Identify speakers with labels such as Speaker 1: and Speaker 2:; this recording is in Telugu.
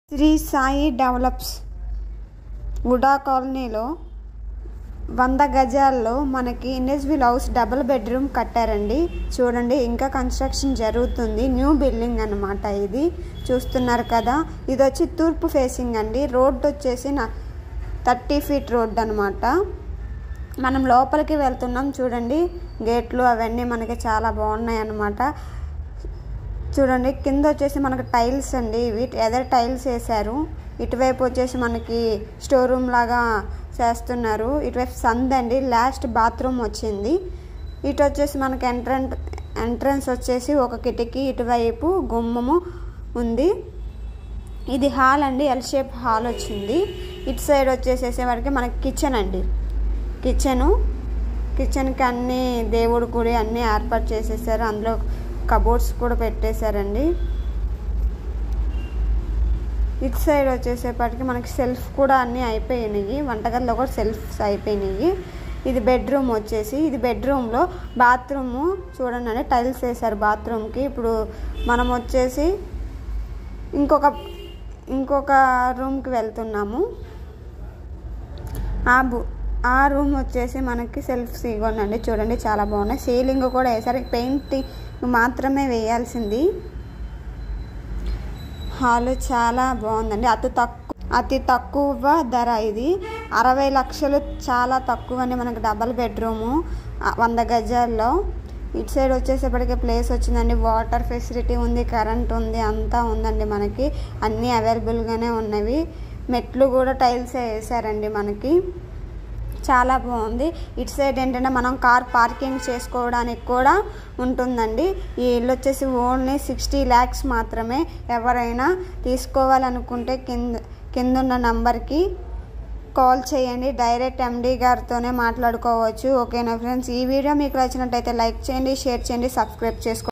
Speaker 1: శ్రీ సాయి డెవలప్స్ వుడా కాలనీలో వంద గజాల్లో మనకి ఇన్ఎస్విల్ హౌస్ డబుల్ బెడ్రూమ్ కట్టారండి చూడండి ఇంకా కన్స్ట్రక్షన్ జరుగుతుంది న్యూ బిల్డింగ్ అనమాట ఇది చూస్తున్నారు కదా ఇది వచ్చి తూర్పు ఫేసింగ్ అండి రోడ్ వచ్చేసి నా థర్టీ ఫీట్ రోడ్ అనమాట మనం లోపలికి వెళ్తున్నాం చూడండి గేట్లు అవన్నీ మనకి చాలా బాగున్నాయి అన్నమాట చూడండి కింద వచ్చేసి మనకి టైల్స్ అండి ఇవి ఎదర్ టైల్స్ వేశారు ఇటువైపు వచ్చేసి మనకి స్టోర్ రూమ్ లాగా చేస్తున్నారు ఇటువైపు సంద్ అండి లాస్ట్ బాత్రూమ్ వచ్చింది ఇటు వచ్చేసి మనకి ఎంట్రన్ ఎంట్రన్స్ వచ్చేసి ఒక కిటికీ ఇటువైపు గుమ్మము ఉంది ఇది హాల్ అండి ఎల్ షేప్ హాల్ వచ్చింది ఇటు సైడ్ వచ్చేసేసరికి మనకి కిచెన్ అండి కిచెను కిచెన్కి అన్ని దేవుడు గుడి అన్నీ ఏర్పాటు చేసేసారు అందులో కబోర్డ్స్ కూడా పెట్టేశారండి ఇటు సైడ్ వచ్చేసేపటికి మనకి సెల్ఫ్ కూడా అన్నీ అయిపోయినాయి వంటగదిలో కూడా సెల్ఫ్స్ అయిపోయినాయి ఇది బెడ్రూమ్ వచ్చేసి ఇది బెడ్రూమ్లో బాత్రూము చూడండి అండి టైల్స్ వేసారు బాత్రూమ్కి ఇప్పుడు మనం వచ్చేసి ఇంకొక ఇంకొక రూమ్కి వెళ్తున్నాము ఆ బు ఆ రూమ్ వచ్చేసి మనకి సెల్ఫ్ ఇవ్వండి చూడండి చాలా బాగున్నాయి సీలింగ్ కూడా వేసారు పెయింటింగ్ మాత్రమే వేయాల్సింది హాల్ చాలా బాగుందండి అతి తక్కువ అతి తక్కువ ధర ఇది అరవై లక్షలు చాలా తక్కువ అండి మనకి డబల్ బెడ్రూము వంద గజాల్లో ఇటు సైడ్ వచ్చేసేపటికి ప్లేస్ వచ్చిందండి వాటర్ ఫెసిలిటీ ఉంది కరెంట్ ఉంది అంతా ఉందండి మనకి అన్నీ అవైలబుల్గానే ఉన్నవి మెట్లు కూడా టైల్స్ వేసారండి మనకి చాలా బాగుంది ఇటు సైడ్ ఏంటంటే మనం కార్ పార్కింగ్ చేసుకోవడానికి కూడా ఉంటుందండి ఈ ఇల్లు వచ్చేసి ఓన్లీ సిక్స్టీ ల్యాక్స్ మాత్రమే ఎవరైనా తీసుకోవాలనుకుంటే కింద కింద ఉన్న నంబర్కి కాల్ చేయండి డైరెక్ట్ ఎండీ గారితోనే మాట్లాడుకోవచ్చు ఓకేనా ఫ్రెండ్స్ ఈ వీడియో మీకు నచ్చినట్టయితే లైక్ చేయండి షేర్ చేయండి సబ్స్క్రైబ్ చేసుకోండి